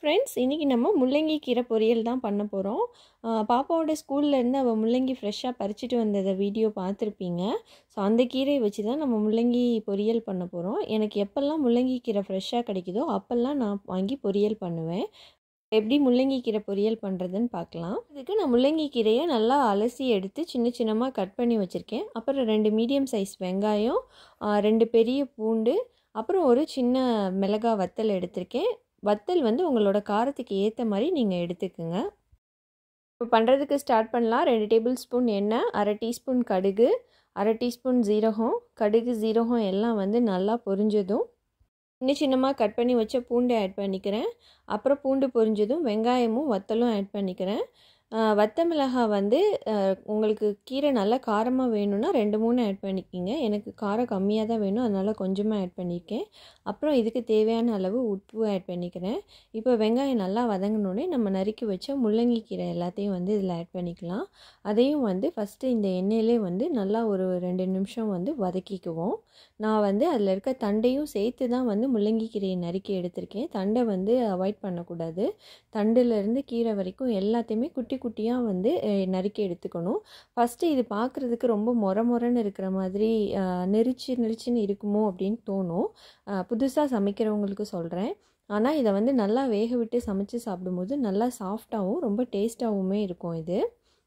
friends இன்றைக்கி நம்ம முள்ளங்கி கீரை பொரியல் தான் பண்ண போகிறோம் பாப்பாவோட ஸ்கூல்லேருந்து அவள் முள்ளங்கி ஃப்ரெஷ்ஷாக பறிச்சிட்டு வந்ததை வீடியோ பார்த்துருப்பீங்க ஸோ அந்த கீரையை வச்சு தான் நம்ம முள்ளங்கி பொரியல் பண்ண போகிறோம் எனக்கு எப்போல்லாம் முள்ளங்கி கீரை ஃப்ரெஷ்ஷாக கிடைக்குதோ அப்போல்லாம் நான் வாங்கி பொரியல் பண்ணுவேன் எப்படி முள்ளங்கி கீரை பொரியல் பண்ணுறதுன்னு பார்க்கலாம் இதுக்கு நான் முள்ளங்கி கீரையை நல்லா அலசி எடுத்து சின்ன சின்னமாக கட் பண்ணி வச்சுருக்கேன் அப்புறம் ரெண்டு மீடியம் சைஸ் வெங்காயம் ரெண்டு பெரிய பூண்டு அப்புறம் ஒரு சின்ன மிளகா வத்தல் எடுத்திருக்கேன் வத்தல் வந்து உங்களோட காரத்துக்கு ஏற்ற மாதிரி நீங்கள் எடுத்துக்கோங்க இப்போ பண்ணுறதுக்கு ஸ்டார்ட் பண்ணலாம் ரெண்டு டேபிள் ஸ்பூன் எண்ணெய் அரை டீஸ்பூன் கடுகு அரை டீஸ்பூன் ஜீரகம் கடுகு ஜீரகம் எல்லாம் வந்து நல்லா பொரிஞ்சதும் சின்ன சின்னமாக கட் பண்ணி வச்ச பூண்டை ஆட் பண்ணிக்கிறேன் அப்புறம் பூண்டு பொரிஞ்சதும் வெங்காயமும் வத்தலும் ஆட் பண்ணிக்கிறேன் வத்த மிளகாய் வந்து உங்களுக்கு கீரை நல்லா காரமாக வேணும்னா ரெண்டு மூணு ஆட் பண்ணிக்கிங்க எனக்கு காரம் கம்மியாக தான் வேணும் அதனால் கொஞ்சமாக ஆட் பண்ணியிருக்கேன் அப்புறம் இதுக்கு தேவையான அளவு உப்பு ஆட் பண்ணிக்கிறேன் இப்போ வெங்காயம் நல்லா வதங்கினோடனே நம்ம நறுக்கி வச்ச முள்ளங்கி கீரை எல்லாத்தையும் வந்து இதில் ஆட் பண்ணிக்கலாம் அதையும் வந்து ஃபஸ்ட்டு இந்த எண்ணெயிலே வந்து நல்லா ஒரு ரெண்டு நிமிஷம் வந்து வதக்கிக்குவோம் நான் வந்து அதில் இருக்க தண்டையும் சேர்த்து தான் வந்து முள்ளங்கி கீரையை நறுக்கி எடுத்திருக்கேன் தண்டை வந்து அவாய்ட் பண்ணக்கூடாது தண்டுலேருந்து கீரை வரைக்கும் எல்லாத்தையுமே குட்டி குட்டியாக வந்து நறுக்கி எடுத்துக்கணும் ஃபஸ்ட்டு இது பார்க்குறதுக்கு ரொம்ப மொர மொரன்னு இருக்கிற மாதிரி நெரிச்சு நெரிச்சின்னு இருக்குமோ அப்படின்னு தோணும் புதுசாக சமைக்கிறவங்களுக்கு சொல்கிறேன் ஆனால் இதை வந்து நல்லா வேக விட்டு சமைச்சு சாப்பிடும்போது நல்லா சாஃப்டாகவும் ரொம்ப டேஸ்ட்டாகவுமே இருக்கும் இது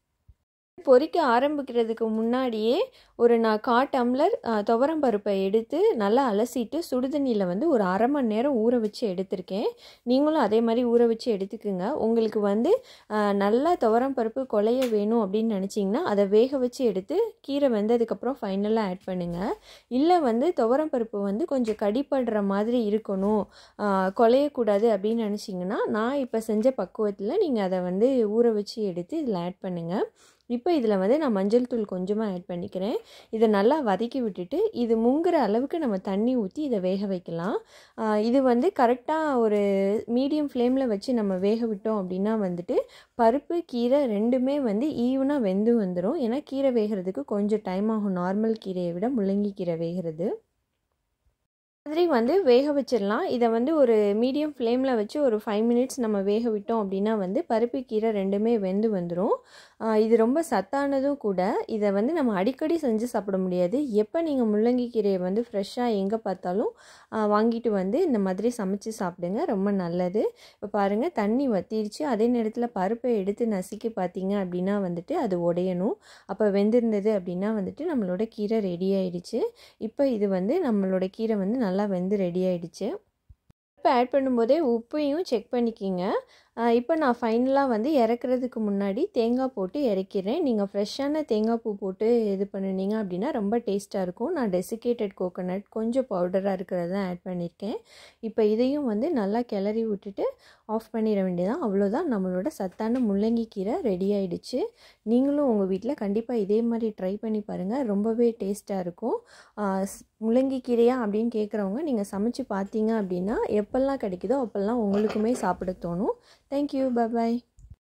பொரிக்க ஆரம்பிக்கிறதுக்கு முன்னாடியே ஒரு நான் கா டம்ளர் துவரம் பருப்பை எடுத்து நல்லா அலசிட்டு சுடுதண்ணியில் வந்து ஒரு அரை மணி நேரம் ஊற வச்சு எடுத்திருக்கேன் நீங்களும் அதே மாதிரி ஊற வச்சு எடுத்துக்குங்க உங்களுக்கு வந்து நல்லா துவரம் பருப்பு கொலைய வேணும் அப்படின்னு நினச்சிங்கன்னா அதை வேக வச்சு எடுத்து கீரை வெந்ததுக்கப்புறம் ஃபைனலாக ஆட் பண்ணுங்கள் இல்லை வந்து துவரம் பருப்பு வந்து கொஞ்சம் கடிப்படுற மாதிரி இருக்கணும் கொலையக்கூடாது அப்படின்னு நினச்சிங்கன்னா நான் இப்போ செஞ்ச பக்குவத்தில் நீங்கள் அதை வந்து ஊற வச்சு எடுத்து இதில் ஆட் பண்ணுங்கள் இப்போ இதில் வந்து நான் மஞ்சள் தூள் கொஞ்சமாக ஆட் பண்ணிக்கிறேன் இதை நல்லா வதக்கி விட்டுட்டு இது முங்குற அளவுக்கு நம்ம தண்ணி ஊற்றி இதை வேக வைக்கலாம் இது வந்து கரெக்டாக ஒரு மீடியம் ஃப்ளேமில் வச்சு நம்ம வேக விட்டோம் அப்படின்னா வந்துட்டு பருப்பு கீரை ரெண்டுமே வந்து ஈவனாக வெந்து வந்துடும் ஏன்னா கீரை வேகிறதுக்கு கொஞ்சம் டைம் ஆகும் நார்மல் கீரையை விட முள்ளங்கி கீரை வேகிறது மாதிரி வந்து வேக வச்சிடலாம் இதை வந்து ஒரு மீடியம் ஃப்ளேமில் வச்சு ஒரு ஃபைவ் மினிட்ஸ் நம்ம வேக விட்டோம் அப்படின்னா வந்து பருப்பு கீரை ரெண்டுமே வெந்து வந்துடும் இது ரொம்ப சத்தானதும் கூட இதை வந்து நம்ம அடிக்கடி செஞ்சு சாப்பிட முடியாது எப்போ நீங்கள் முள்ளங்கி கீரையை வந்து ஃப்ரெஷ்ஷாக எங்கே பார்த்தாலும் வாங்கிட்டு வந்து இந்த மாதிரி சமைச்சு சாப்பிடுங்க ரொம்ப நல்லது இப்போ பாருங்கள் தண்ணி வத்திருச்சு அதே நேரத்தில் பருப்பை எடுத்து நசுக்கி பார்த்தீங்க அப்படின்னா வந்துட்டு அது உடையணும் அப்போ வெந்திருந்தது அப்படின்னா வந்துட்டு நம்மளோட கீரை ரெடி ஆயிடுச்சு இப்போ இது வந்து நம்மளோட கீரை வந்து நல்லா வெந்து ரெடி ஆயிடுச்சு இப்போ ஆட் பண்ணும்போதே உப்பையும் செக் பண்ணிக்கிங்க இப்போ நான் ஃபைனலாக வந்து இறக்குறதுக்கு முன்னாடி தேங்காய் போட்டு இறக்கிறேன் நீங்கள் ஃப்ரெஷ்ஷான தேங்காய் பூ போட்டு இது பண்ணினீங்க அப்படின்னா ரொம்ப டேஸ்ட்டாக இருக்கும் நான் டெசிகேட்டட் கோகோனட் கொஞ்சம் பவுடராக இருக்கிறத ஆட் பண்ணியிருக்கேன் இப்போ இதையும் வந்து நல்லா கிளறி விட்டுட்டு ஆஃப் பண்ணிட வேண்டியதான் அவ்வளோதான் நம்மளோட சத்தான முள்ளங்கி கீரை ரெடி ஆகிடுச்சு நீங்களும் உங்கள் வீட்டில் கண்டிப்பாக இதே மாதிரி ட்ரை பண்ணி பாருங்கள் ரொம்பவே டேஸ்ட்டாக இருக்கும் முள்ளங்கி கீரையா அப்படின்னு கேட்குறவங்க நீங்கள் சமைச்சு பார்த்தீங்க அப்படின்னா எப்போல்லாம் கிடைக்குதோ அப்போல்லாம் உங்களுக்குமே சாப்பிட தோணும் தேங்க்யூ பாய்